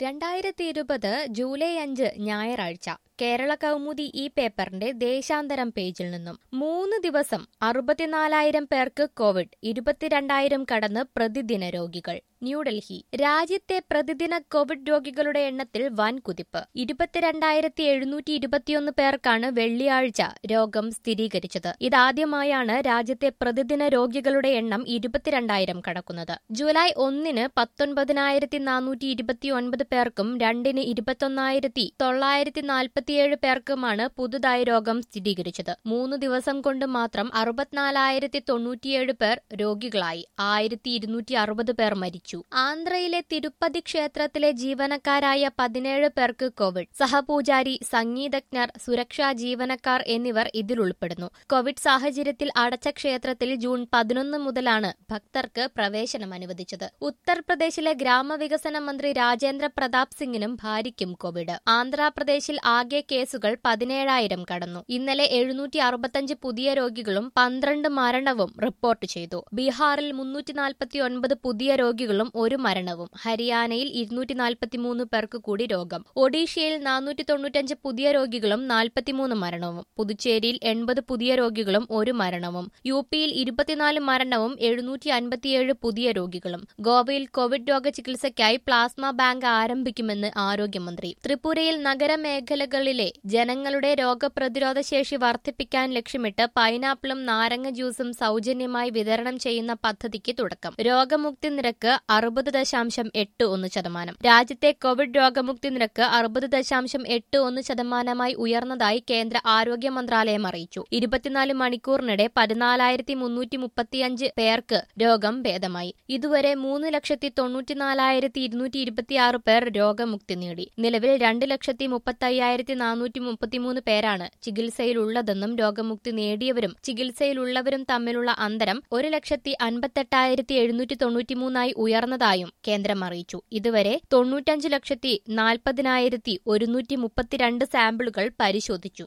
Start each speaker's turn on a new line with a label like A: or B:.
A: രണ്ടായിരത്തി ഇരുപത് ജൂലൈ അഞ്ച് ഞായറാഴ്ച കേരള കൗമുദി ഈ പേപ്പറിന്റെ ദേശാന്തരം പേജിൽ നിന്നും മൂന്ന് ദിവസം അറുപത്തിനാലായിരം പേർക്ക് കോവിഡ് ഇരുപത്തിരണ്ടായിരം കടന്ന് പ്രതിദിന രോഗികൾ ന്യൂഡൽഹി രാജ്യത്തെ പ്രതിദിന കോവിഡ് രോഗികളുടെ എണ്ണത്തിൽ വൻ കുതിപ്പ് ഇരുപത്തിരണ്ടായിരത്തി എഴുന്നൂറ്റി ഇരുപത്തിയൊന്ന് പേർക്കാണ് വെള്ളിയാഴ്ച രോഗം സ്ഥിരീകരിച്ചത് ഇതാദ്യമായാണ് രാജ്യത്തെ പ്രതിദിന രോഗികളുടെ എണ്ണം ഇരുപത്തിരണ്ടായിരം കടക്കുന്നത് ജൂലൈ ഒന്നിന് പത്തൊൻപതിനായിരത്തി നാനൂറ്റി ഇരുപത്തിയൊൻപത് പേർക്കും രണ്ടിന് ഇരുപത്തൊന്നായിരത്തി തൊള്ളായിരത്തി നാൽപ്പത്തിയേഴ് പേർക്കുമാണ് പുതുതായി രോഗം സ്ഥിരീകരിച്ചത് മൂന്ന് ദിവസം കൊണ്ട് മാത്രം അറുപത്തിനാലായിരത്തി തൊണ്ണൂറ്റിയേഴ് പേർ രോഗികളായി ആയിരത്തി ഇരുന്നൂറ്റി അറുപത് പേർ മരിച്ചു ആന്ധ്രയിലെ തിരുപ്പതി ക്ഷേത്രത്തിലെ ജീവനക്കാരായ പതിനേഴ് പേർക്ക് കോവിഡ് സഹപൂജാരി സംഗീതജ്ഞർ സുരക്ഷാ ജീവനക്കാർ എന്നിവർ ഇതിൽ ഉൾപ്പെടുന്നു കോവിഡ് സാഹചര്യത്തിൽ അടച്ച ക്ഷേത്രത്തിൽ ജൂൺ പതിനൊന്ന് മുതലാണ് ഭക്തർക്ക് പ്രവേശനം അനുവദിച്ചത് ഉത്തർപ്രദേശിലെ ഗ്രാമവികസന മന്ത്രി രാജേന്ദ്ര പ്രതാപ് സിംഗിനും ഭാര്യയ്ക്കും കോവിഡ് ആന്ധ്രാപ്രദേശിൽ ആകെ കേസുകൾ പതിനേഴായിരം കടന്നു ഇന്നലെ എഴുന്നൂറ്റി അറുപത്തഞ്ച് പുതിയ രോഗികളും പന്ത്രണ്ട് മരണവും റിപ്പോർട്ട് ചെയ്തു ബീഹാറിൽ മുന്നൂറ്റി നാൽപ്പത്തി ഒൻപത് പുതിയ രോഗികളും ഒരു മരണവും ഹരിയാനയിൽ ഇരുന്നൂറ്റി നാൽപ്പത്തിമൂന്ന് പേർക്ക് കൂടി രോഗം ഒഡീഷയിൽ നാനൂറ്റി തൊണ്ണൂറ്റഞ്ച് പുതിയ രോഗികളും നാൽപ്പത്തിമൂന്ന് മരണവും പുതുച്ചേരിയിൽ എൺപത് പുതിയ രോഗികളും ഒരു മരണവും യു പിയിൽ ഇരുപത്തിനാല് മരണവും എഴുന്നൂറ്റി അൻപത്തിയേഴ് പുതിയ രോഗികളും ഗോവയിൽ കോവിഡ് രോഗചികിത്സയ്ക്കായി പ്ലാസ്മ ബാങ്ക് ആരംഭിക്കുമെന്ന് ആരോഗ്യമന്ത്രി ത്രിപുരയിൽ നഗരമേഖലകളിലെ ജനങ്ങളുടെ രോഗപ്രതിരോധ ശേഷി വർദ്ധിപ്പിക്കാൻ ലക്ഷ്യമിട്ട് പൈനാപ്പിളും നാരങ്ങ ജ്യൂസും സൗജന്യമായി വിതരണം ചെയ്യുന്ന പദ്ധതിക്ക് തുടക്കം രോഗമുക്തി നിരക്ക് അറുപത് ദശാംശം എട്ട് ഒന്ന് ശതമാനം രാജ്യത്തെ കോവിഡ് രോഗമുക്തി നിരക്ക് അറുപത് ദശാംശം എട്ട് ഒന്ന് ശതമാനമായി ഉയർന്നതായി കേന്ദ്ര ആരോഗ്യ മന്ത്രാലയം അറിയിച്ചു ഇരുപത്തിനാല് മണിക്കൂറിനിടെ പതിനാലായിരത്തി മുന്നൂറ്റി മുപ്പത്തിയഞ്ച് പേർക്ക് രോഗം ഭേദമായി ഇതുവരെ മൂന്ന് ലക്ഷത്തി തൊണ്ണൂറ്റിനാലായിരത്തി ഇരുന്നൂറ്റി ഇരുപത്തിയാറ് പേർ രോഗമുക്തി നേടി നിലവിൽ രണ്ട് ലക്ഷത്തി മുപ്പത്തയ്യായിരത്തി നാനൂറ്റി മുപ്പത്തിമൂന്ന് പേരാണ് ചികിത്സയിലുള്ളതെന്നും രോഗമുക്തി നേടിയവരും ചികിത്സയിലുള്ളവരും തമ്മിലുള്ള അന്തരം ഒരു ലക്ഷത്തി അൻപത്തെട്ടായിരത്തി എഴുന്നൂറ്റി തൊണ്ണൂറ്റിമൂന്നായി ഉയർന്നതായും കേന്ദ്രം അറിയിച്ചു ഇതുവരെ തൊണ്ണൂറ്റഞ്ച് ലക്ഷത്തി നാൽപ്പതിനായിരത്തി ഒരുന്നൂറ്റി മുപ്പത്തിരണ്ട് സാമ്പിളുകൾ പരിശോധിച്ചു